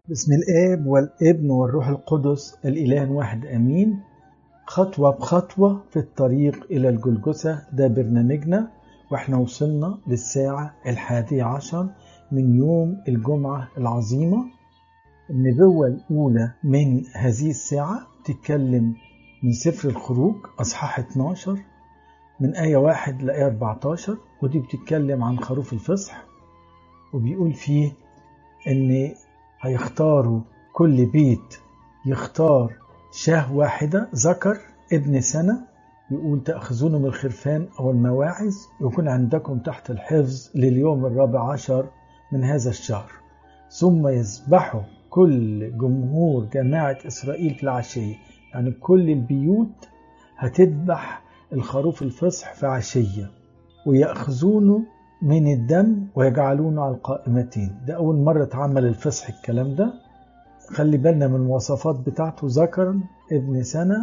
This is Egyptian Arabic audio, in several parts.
بسم الآب والابن والروح القدس الإله واحد أمين خطوة بخطوة في الطريق إلى الجلجثة ده برنامجنا وإحنا وصلنا للساعة الحادية عشر من يوم الجمعة العظيمة النبوة الأولى من هذه الساعة تتكلم من سفر الخروج أصحاح 12 من آية 1 لآية 14 ودي بتتكلم عن خروف الفصح وبيقول فيه إن هيختاروا كل بيت يختار شاه واحدة ذكر ابن سنة يقول تأخذون من الخرفان أو المواعظ يكون عندكم تحت الحفظ لليوم الرابع عشر من هذا الشهر ثم يذبحوا كل جمهور جماعة إسرائيل في العشية يعني كل البيوت هتذبح الخروف الفصح في عشية ويأخذونه من الدم ويجعلونه على القائمتين ده أول مرة اتعمل الفصح الكلام ده خلي بالنا من الوصفات بتاعته ذكر ابن سنة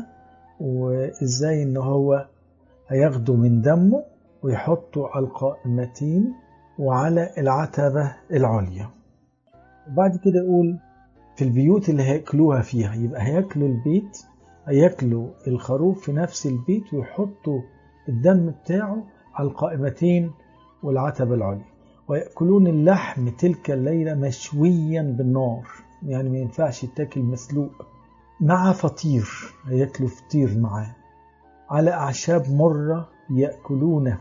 وإزاي إن هو هياخده من دمه ويحطه على القائمتين وعلى العتبة العليا وبعد كده يقول في البيوت اللي هياكلوها فيها يبقى هياكلوا البيت هياكلوا الخروف في نفس البيت ويحطوا الدم بتاعه على القائمتين والعتبة العليا ويأكلون اللحم تلك الليلة مشويا بالنار يعني ما ينفعش يتاكل مسلوق مع فطير هياكلوا فطير معاه على أعشاب مرة يأكلونه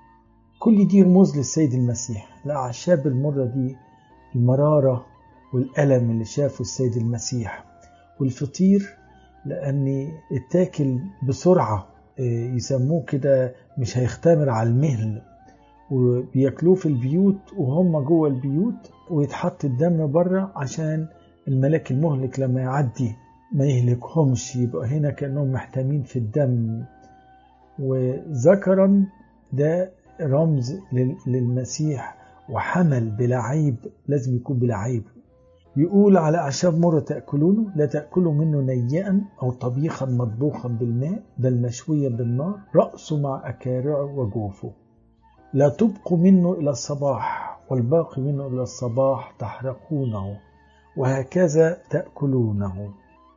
كل دي رموز للسيد المسيح الأعشاب المرة دي المرارة والألم اللي شافه السيد المسيح والفطير لأن اتاكل بسرعة يسموه كده مش هيختمر على المهل وبياكلوه في البيوت وهم جوه البيوت ويتحط الدم بره عشان الملاك المهلك لما يعدي ما يهلكهمش يبقى هنا كأنهم محتمين في الدم وذكرا ده رمز للمسيح وحمل بلا عيب لازم يكون بلا عيب يقول على أعشاب مرة تأكلونه لا تأكلوا منه نيئا أو طبيخا مطبوخا بالماء بل مشويا بالنار رأسه مع أكارعه وجوفه لا تبقوا منه إلى الصباح والباقي منه إلى الصباح تحرقونه وهكذا تأكلونه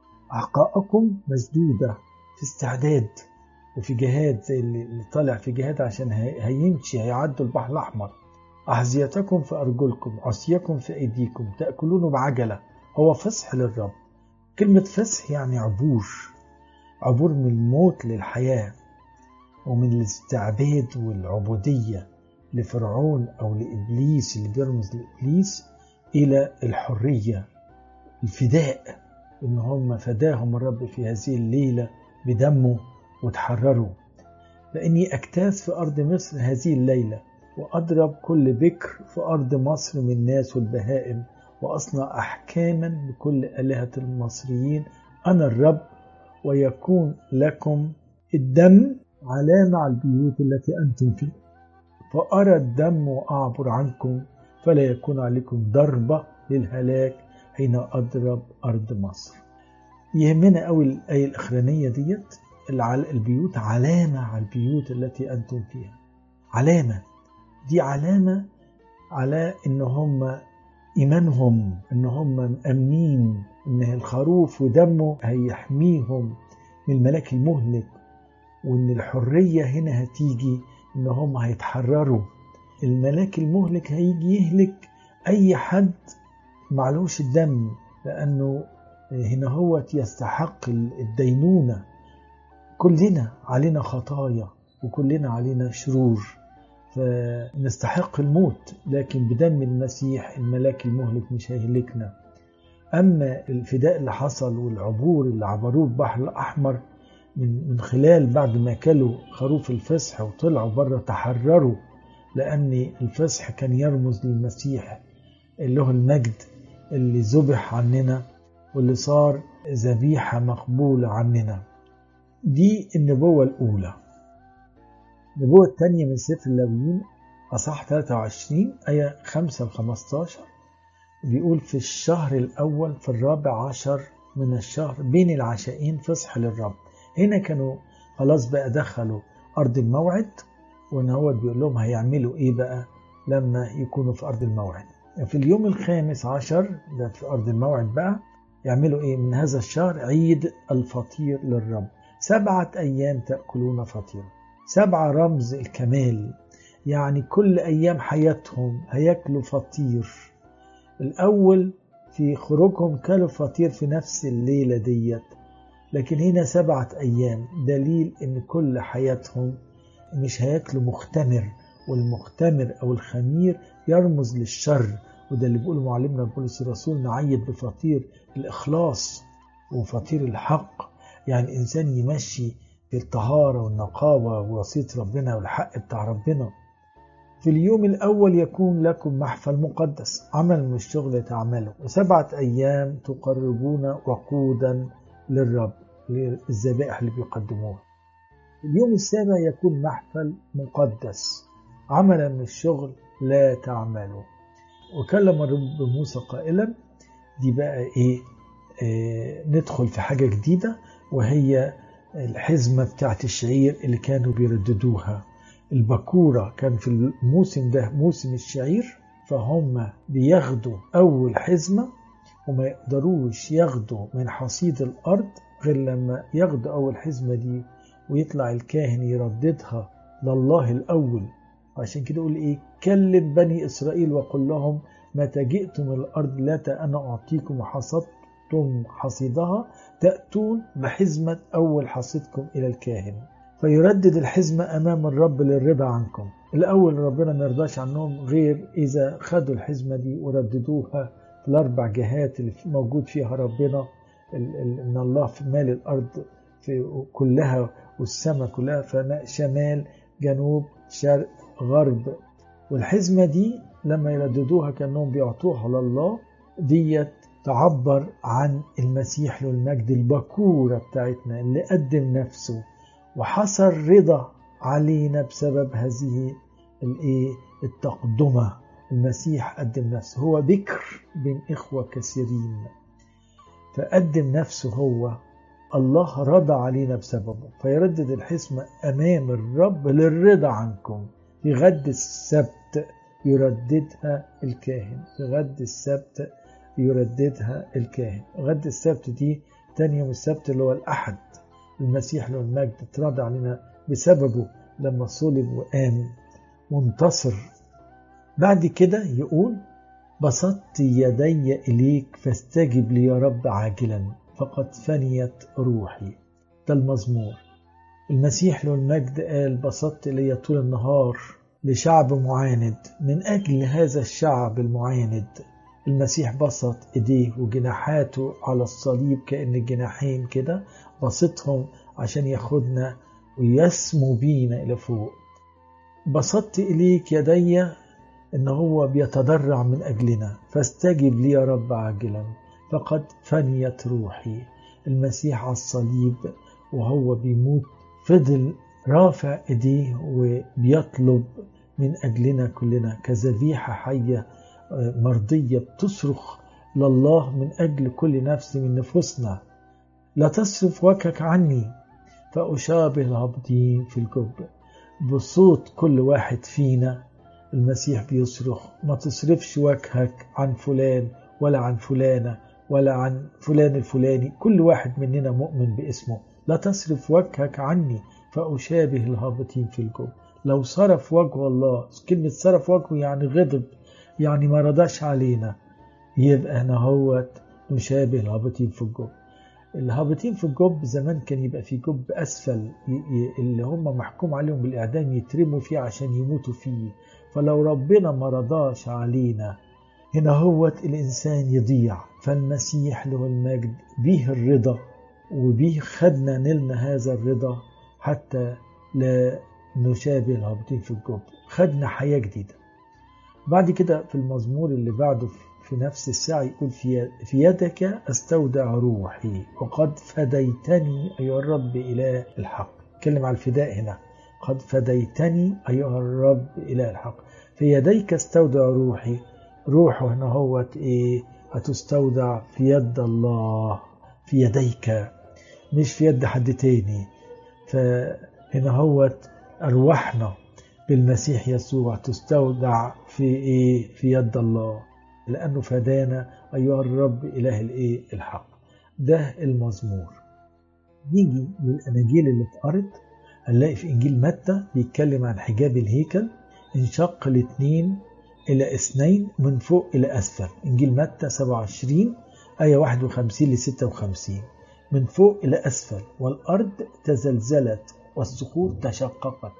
أعقاءكم مسدودة في استعداد وفي جهاد زي اللي طالع في جهاد عشان هيمشي هيعدوا البحر الأحمر أحذيتكم في أرجلكم عصيكم في أيديكم تأكلونه بعجلة هو فصح للرب كلمة فصح يعني عبور عبور من الموت للحياة ومن الاستعباد والعبودية لفرعون أو لإبليس اللي بيرمز لإبليس إلى الحرية الفداء إن هم فداهم الرب في هذه الليلة بدمه وتحرروا لأني أجتاز في أرض مصر هذه الليلة وأضرب كل بكر في أرض مصر من الناس والبهائم وأصنع أحكاما لكل آلهة المصريين أنا الرب ويكون لكم الدم علامة على البيوت التي أنتم فيها فأرى الدم وأعبر عنكم فلا يكون عليكم ضربة للهلاك حين أضرب أرض مصر يهمنا أوي الآية الأخرانية ديت البيوت علامة على البيوت التي أنتم فيها علامة دي علامة على إن هم إيمانهم إن هم مأمنين إن الخروف ودمه هيحميهم من الملاك المهلك وإن الحرية هنا هتيجي إن هم هيتحرروا الملاك المهلك هيجي يهلك أي حد معلوش الدم لأنه هنا هو يستحق الدينونة كلنا علينا خطايا وكلنا علينا شرور فنستحق الموت لكن بدم المسيح الملاك المهلك مش هيهلكنا أما الفداء اللي حصل والعبور اللي عبروه البحر الأحمر من من خلال بعد ما كلوا خروف الفصح وطلعوا بره تحرروا لأن الفصح كان يرمز للمسيح اللي هو المجد اللي ذبح عننا واللي صار ذبيحة مقبولة عننا دي النبوة الأولى النبوة الثانية من سفر اللاويين أصح 23 آية 5 ل 15 بيقول في الشهر الأول في الرابع عشر من الشهر بين العشاءين فصح للرب هنا كانوا خلاص بقى دخلوا أرض الموعد وإن هو بيقول لهم هيعملوا إيه بقى لما يكونوا في أرض الموعد في اليوم الخامس عشر ده في أرض الموعد بقى يعملوا إيه من هذا الشهر عيد الفطير للرب سبعة أيام تأكلون فطيرا سبعة رمز الكمال يعني كل أيام حياتهم هياكلوا فطير الأول في خروجهم كلوا فطير في نفس الليلة ديت لكن هنا سبعة أيام دليل إن كل حياتهم مش هياكلوا مختمر والمختمر أو الخمير يرمز للشر وده اللي بيقوله معلمنا بولس الرسول نعيد بفطير الإخلاص وفطير الحق يعني إنسان يمشي في الطهارة والنقاوة ووصية ربنا والحق بتاع ربنا في اليوم الأول يكون لكم محفل مقدس عمل من الشغل تعمله وسبعة أيام تقربون وقودا للرب للذبائح اللي بيقدموها اليوم السابع يكون محفل مقدس عملا من الشغل لا تعملوا وكلم الرب موسى قائلا دي بقى ايه آه ندخل في حاجة جديدة وهي الحزمة بتاعت الشعير اللي كانوا بيرددوها البكورة كان في الموسم ده موسم الشعير فهم بياخدوا أول حزمة وما يقدروش ياخدوا من حصيد الأرض غير لما ياخدوا أول حزمة دي ويطلع الكاهن يرددها لله الأول عشان كده يقول إيه كلم بني إسرائيل وقل لهم متى جئتم الأرض لا أنا أعطيكم وحصدتم حصيدها تأتون بحزمة أول حصيدكم إلى الكاهن فيردد الحزمة أمام الرب للرضا عنكم الأول ربنا ما يرضاش عنهم غير إذا خدوا الحزمة دي ورددوها في الأربع جهات اللي موجود فيها ربنا إن الله في مال الأرض في كلها والسماء كلها شمال جنوب شرق غرب والحزمة دي لما يرددوها كأنهم بيعطوها لله ديت تعبر عن المسيح له المجد البكورة بتاعتنا اللي قدم نفسه وحصل رضا علينا بسبب هذه الايه التقدمة المسيح قدم نفسه هو بكر بين إخوة كثيرين فقدم نفسه هو الله رضى علينا بسببه فيردد الحسمة أمام الرب للرضا عنكم في غد السبت يرددها الكاهن في غد السبت يرددها الكاهن غد السبت دي تاني يوم السبت اللي هو الأحد المسيح له المجد اترضى علينا بسببه لما صلب وقام منتصر بعد كده يقول بسطت يدي إليك فاستجب لي يا رب عاجلا فقد فنيت روحي ده المزمور المسيح له المجد قال بسطت إلي طول النهار لشعب معاند من أجل هذا الشعب المعاند المسيح بسط إيديه وجناحاته على الصليب كأن جناحين كده بسطهم عشان ياخدنا ويسمو بينا إلى فوق بسطت إليك يدي إن هو بيتضرع من أجلنا فاستجب لي يا رب عاجلا فقد فنيت روحي المسيح على الصليب وهو بيموت فضل رافع ايديه وبيطلب من اجلنا كلنا كذبيحه حيه مرضيه بتصرخ لله من اجل كل نفس من نفوسنا لا تصرف وجهك عني فاشابه الهابطين في الجب بصوت كل واحد فينا المسيح بيصرخ ما تصرفش وجهك عن فلان ولا عن فلانه ولا عن فلان الفلاني كل واحد مننا مؤمن باسمه لا تصرف وجهك عني فأشابه الهابطين في الجب لو صرف وجه الله كلمة صرف وجهه يعني غضب يعني ما رضاش علينا يبقى أنا هو نشابه الهابطين في الجب الهابطين في الجب زمان كان يبقى في جب أسفل اللي هم محكوم عليهم بالإعدام يترموا فيه عشان يموتوا فيه فلو ربنا ما رضاش علينا هنا هوت الإنسان يضيع فالمسيح له المجد به الرضا وبه خدنا نلنا هذا الرضا حتى لا نشابه الهابطين في الجب خدنا حياة جديدة بعد كده في المزمور اللي بعده في نفس الساعة يقول في, في يدك استودع روحي وقد فديتني أيها الرب إله الحق اتكلم على الفداء هنا قد فديتني أيها الرب إله الحق في يديك استودع روحي روحه هنا هوت ايه هتستودع في يد الله في يديك مش في يد حد تاني فهنا هوت أرواحنا بالمسيح يسوع تستودع في إيه في يد الله لأنه فدانا أيها الرب إله الإيه الحق ده المزمور نيجي للأناجيل اللي اتقرت هنلاقي في إنجيل متى بيتكلم عن حجاب الهيكل انشق الاثنين إلى اثنين من فوق إلى أسفل إنجيل متى 27 آية 51 ل 56 من فوق إلى أسفل والأرض تزلزلت والصخور تشققت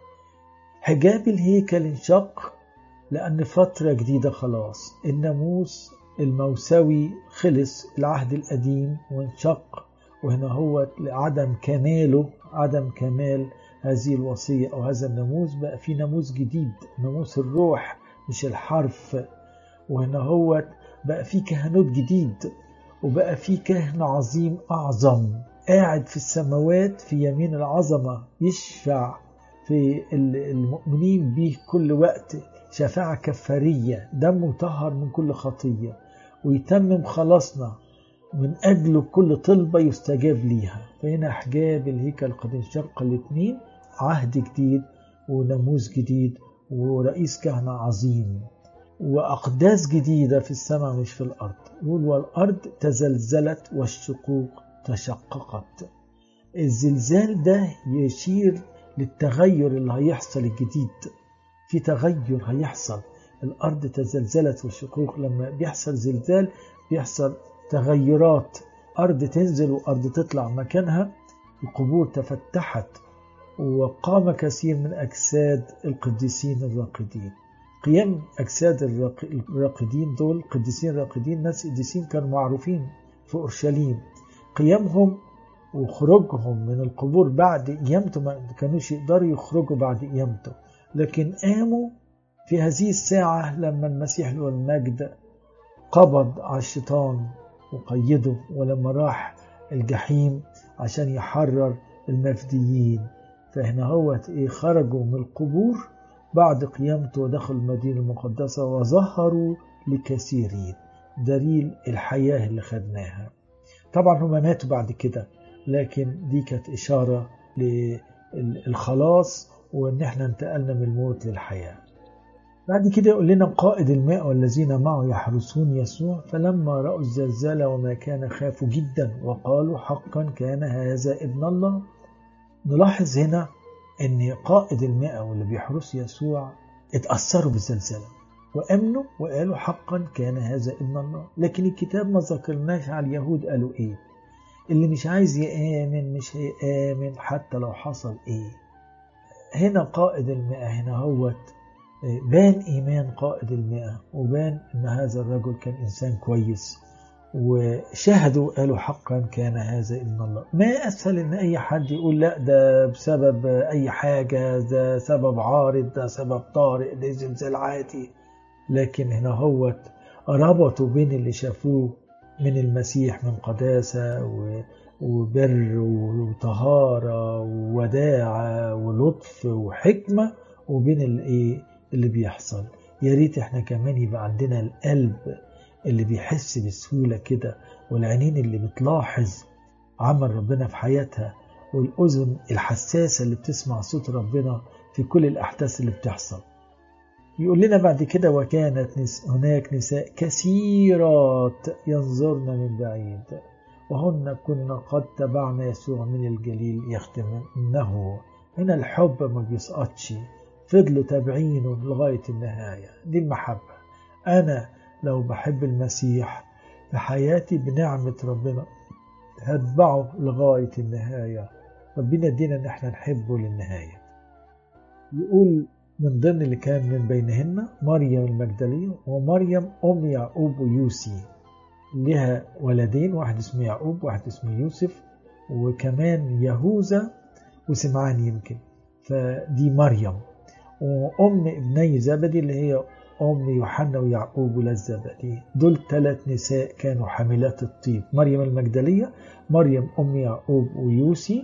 حجاب الهيكل انشق لأن فترة جديدة خلاص الناموس الموسوي خلص العهد القديم وانشق وهنا هو لعدم كماله عدم كمال هذه الوصية أو هذا الناموس بقى في ناموس جديد ناموس الروح مش الحرف وهنا هو بقى في كهنوت جديد وبقى في كاهن عظيم أعظم قاعد في السماوات في يمين العظمة يشفع في المؤمنين به كل وقت شفاعة كفارية دمه طهر من كل خطية ويتمم خلاصنا من أجله كل طلبة يستجاب ليها فهنا حجاب الهيكل قد انشق الاثنين عهد جديد وناموس جديد ورئيس كهنة عظيم وأقداس جديدة في السماء مش في الأرض يقول والأرض تزلزلت والشقوق تشققت الزلزال ده يشير للتغير اللي هيحصل الجديد في تغير هيحصل الأرض تزلزلت والشقوق لما بيحصل زلزال بيحصل تغيرات أرض تنزل وأرض تطلع مكانها القبور تفتحت وقام كثير من أجساد القديسين الراقدين قيام أجساد الراقدين دول قديسين راقدين ناس قديسين كانوا معروفين في أورشليم قيامهم وخروجهم من القبور بعد قيامته ما كانوش يقدروا يخرجوا بعد قيامته لكن قاموا في هذه الساعة لما المسيح له المجد قبض على الشيطان وقيده ولما راح الجحيم عشان يحرر المفديين فهنا هو ايه خرجوا من القبور بعد قيامته ودخلوا المدينة المقدسة وظهروا لكثيرين دليل الحياة اللي خدناها طبعا هم ماتوا بعد كده لكن دي كانت إشارة للخلاص وإن احنا انتقلنا من الموت للحياة بعد كده يقول لنا قائد الماء والذين معه يحرسون يسوع فلما رأوا الزلزال وما كان خافوا جدا وقالوا حقا كان هذا ابن الله نلاحظ هنا ان قائد المئة واللي بيحرس يسوع اتأثروا بالزلزال وأمنوا وقالوا حقا كان هذا ابن الله لكن الكتاب ما ذكرناش على اليهود قالوا ايه اللي مش عايز يآمن مش هيآمن حتى لو حصل ايه هنا قائد المئة هنا هوت بان إيمان قائد المئة وبان أن هذا الرجل كان إنسان كويس وشهدوا قالوا حقا كان هذا ابن الله ما أسهل أن أي حد يقول لا ده بسبب أي حاجة ده سبب عارض ده سبب طارئ ده زلزال عادي لكن هنا هوت ربطوا بين اللي شافوه من المسيح من قداسة وبر وطهارة ووداعة ولطف وحكمة وبين الايه اللي بيحصل يا ريت احنا كمان يبقى عندنا القلب اللي بيحس بسهولة كده والعينين اللي بتلاحظ عمل ربنا في حياتها والأذن الحساسة اللي بتسمع صوت ربنا في كل الأحداث اللي بتحصل يقول لنا بعد كده وكانت نس هناك نساء كثيرات ينظرن من بعيد وهن كنا قد تبعنا يسوع من الجليل يختم إنه من الحب ما بيسقطش فضلوا تابعينه لغاية النهاية دي المحبة أنا لو بحب المسيح في حياتي بنعمة ربنا هتبعه لغاية النهاية ربنا يدينا ان احنا نحبه للنهاية يقول من ضمن اللي كان من بينهن مريم المجدلية ومريم أم يعقوب ويوسي لها ولدين واحد اسمه يعقوب واحد اسمه يوسف وكمان يهوذا وسمعان يمكن فدي مريم وأم ابني زبدي اللي هي أم يوحنا ويعقوب والزبدي دول ثلاث نساء كانوا حاملات الطيب مريم المجدلية مريم أم يعقوب ويوسي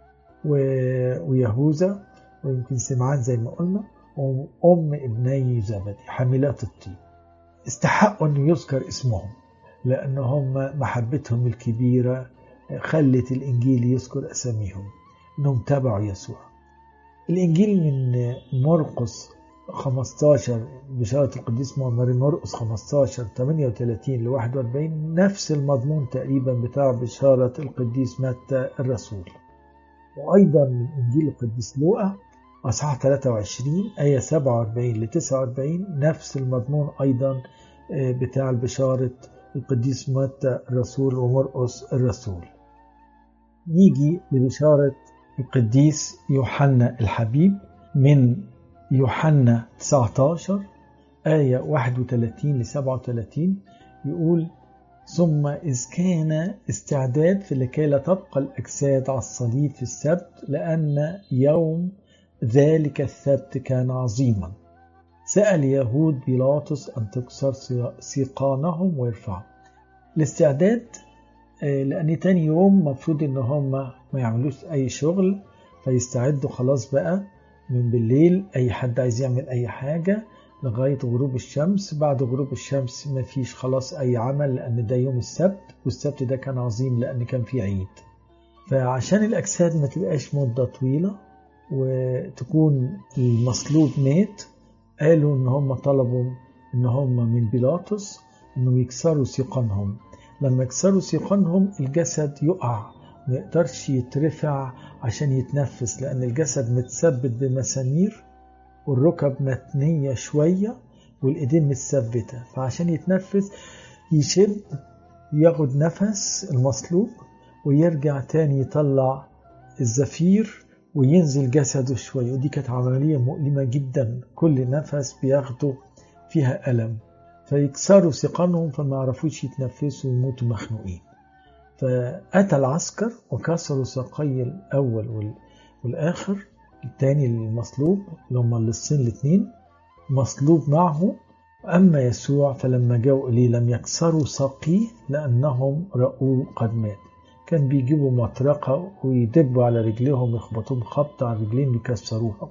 ويهوذا ويمكن سمعان زي ما قلنا وأم ابني زبدي حاملات الطيب استحقوا أن يذكر اسمهم لأن هم محبتهم الكبيرة خلت الإنجيل يذكر أساميهم أنهم تابعوا يسوع الإنجيل من مرقس 15 بشارة القديس ماري مرقس 15 38 ل 41 نفس المضمون تقريبا بتاع بشارة القديس متى الرسول وأيضا من إنجيل القديس لوقا أصحاح 23 آية 47 ل 49 نفس المضمون أيضا بتاع بشارة القديس متى الرسول ومرقس الرسول نيجي لبشارة القديس يوحنا الحبيب من يوحنا 19 آية 31 ل 37 يقول ثم إذ كان استعداد في لكي لا تبقى الأجساد على الصليب في السبت لأن يوم ذلك السبت كان عظيما سأل يهود بيلاطس أن تكسر سيقانهم ويرفعوا الاستعداد لأن تاني يوم مفروض إن هم ما يعملوش أي شغل فيستعدوا خلاص بقى من بالليل أي حد عايز يعمل أي حاجة لغاية غروب الشمس بعد غروب الشمس مفيش خلاص أي عمل لأن ده يوم السبت والسبت ده كان عظيم لأن كان فيه عيد فعشان الأجساد ما تبقاش مدة طويلة وتكون المصلوب مات قالوا إن هم طلبوا إن هم من بيلاطس إنه يكسروا سيقانهم لما يكسروا سيقانهم الجسد يقع ما يقدرش يترفع عشان يتنفس لأن الجسد متثبت بمسامير والركب متنية شوية والإيدين متثبتة فعشان يتنفس يشد ياخد نفس المصلوب ويرجع تاني يطلع الزفير وينزل جسده شوية ودي كانت عملية مؤلمة جدا كل نفس بياخده فيها ألم فيكسروا سيقانهم فما عرفوش يتنفسوا ويموتوا مخنوقين فأتى العسكر وكسروا ساقي الأول والآخر الثاني المصلوب اللي هم اللصين الاثنين مصلوب معه أما يسوع فلما جاءوا إليه لم يكسروا ساقيه لأنهم رأوه قد مات كان بيجيبوا مطرقة ويدبوا على رجليهم يخبطوهم خبط على الرجلين يكسروها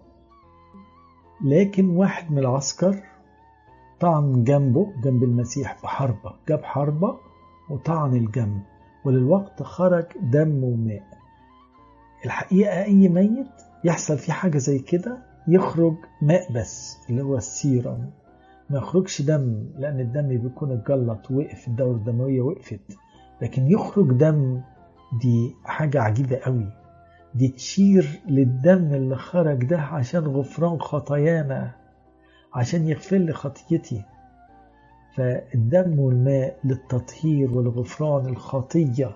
لكن واحد من العسكر طعن جنبه جنب المسيح بحربة جاب حربة وطعن الجنب وللوقت خرج دم وماء الحقيقة أي ميت يحصل فيه حاجة زي كده يخرج ماء بس اللي هو السيرم ما يخرجش دم لأن الدم بيكون اتجلط وقف الدورة الدموية وقفت لكن يخرج دم دي حاجة عجيبة قوي دي تشير للدم اللي خرج ده عشان غفران خطايانا عشان يغفر لي خطيتي فالدم والماء للتطهير ولغفران الخطية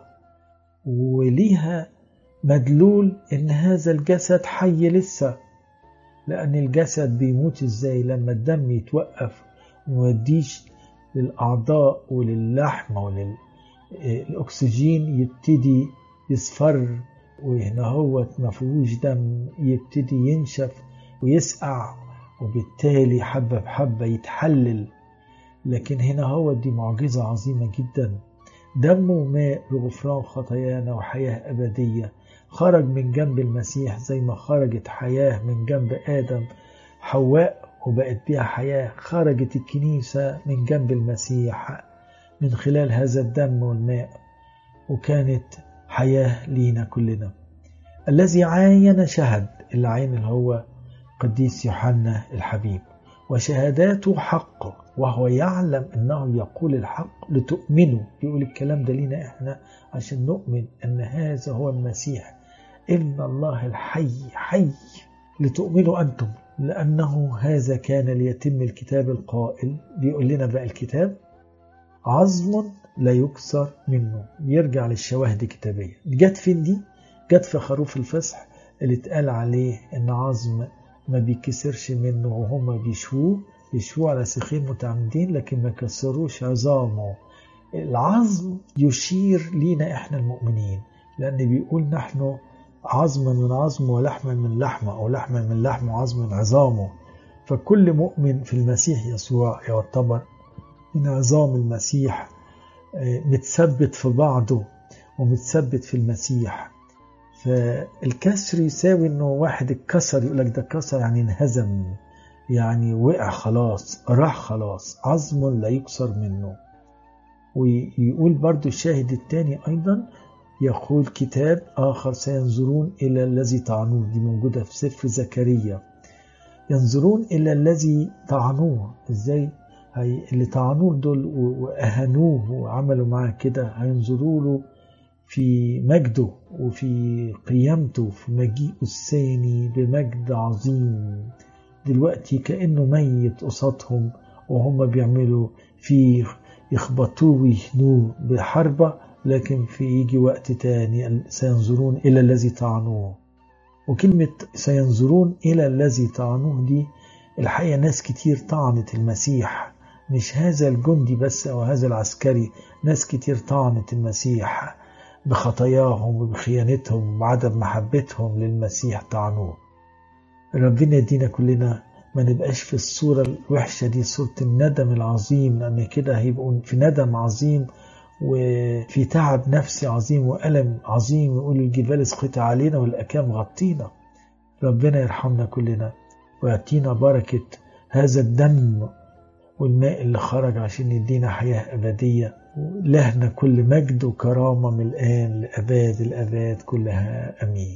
وليها مدلول ان هذا الجسد حي لسه لان الجسد بيموت ازاي لما الدم يتوقف وميديش للاعضاء وللحم وللاكسجين يبتدي يصفر وهنا هو ما فيهوش دم يبتدي ينشف ويسقع وبالتالي حبة بحبة يتحلل لكن هنا هو دي معجزة عظيمة جدا دم وماء لغفران خطايانا وحياة أبدية خرج من جنب المسيح زي ما خرجت حياة من جنب آدم حواء وبقت بيها حياة خرجت الكنيسة من جنب المسيح من خلال هذا الدم والماء وكانت حياة لينا كلنا الذي عاين شهد العين اللي هو قديس يوحنا الحبيب وشهاداته حق وهو يعلم انه يقول الحق لتؤمنوا يقول الكلام ده لينا احنا عشان نؤمن ان هذا هو المسيح ان الله الحي حي لتؤمنوا انتم لانه هذا كان ليتم الكتاب القائل بيقول لنا بقى الكتاب عظم لا يكسر منه يرجع للشواهد الكتابيه جت فين دي جت في خروف الفصح اللي اتقال عليه ان عظم ما بيكسرش منه وهم بيشووه يشووه على سيخين متعمدين لكن ما كسروش عظامه العظم يشير لينا احنا المؤمنين لان بيقول نحن عظما من عظم ولحما من لحمه او لحما من لحم وعظم من عظامه فكل مؤمن في المسيح يسوع يعتبر من عظام المسيح متثبت في بعضه ومتثبت في المسيح فالكسر يساوي انه واحد اتكسر يقول لك ده كسر يعني انهزم يعني وقع خلاص راح خلاص عظم لا يكسر منه ويقول برضو الشاهد الثاني ايضا يقول كتاب اخر سينظرون الى الذي طعنوه دي موجوده في سفر زكريا ينظرون إلى الذي طعنوه إزاي هي اللي طعنوه دول وأهانوه وعملوا معاه كده هينظروا له في مجده وفي قيامته في مجيئه الثاني بمجد عظيم دلوقتي كأنه ميت قصادهم وهم بيعملوا فيه يخبطوه ويهنوه بحربة لكن في يجي وقت تاني سينظرون إلى الذي طعنوه وكلمة سينظرون إلى الذي طعنوه دي الحقيقة ناس كتير طعنت المسيح مش هذا الجندي بس أو هذا العسكري ناس كتير طعنت المسيح بخطاياهم وبخيانتهم وعدم محبتهم للمسيح طعنوه ربنا يدينا كلنا ما نبقاش في الصورة الوحشة دي صورة الندم العظيم لأن كده هيبقوا في ندم عظيم وفي تعب نفسي عظيم وألم عظيم يقول الجبال اسقط علينا والأكام غطينا ربنا يرحمنا كلنا ويعطينا بركة هذا الدم والماء اللي خرج عشان يدينا حياة أبدية لهنا كل مجد وكرامة من الآن لأباد الأباد كلها أمين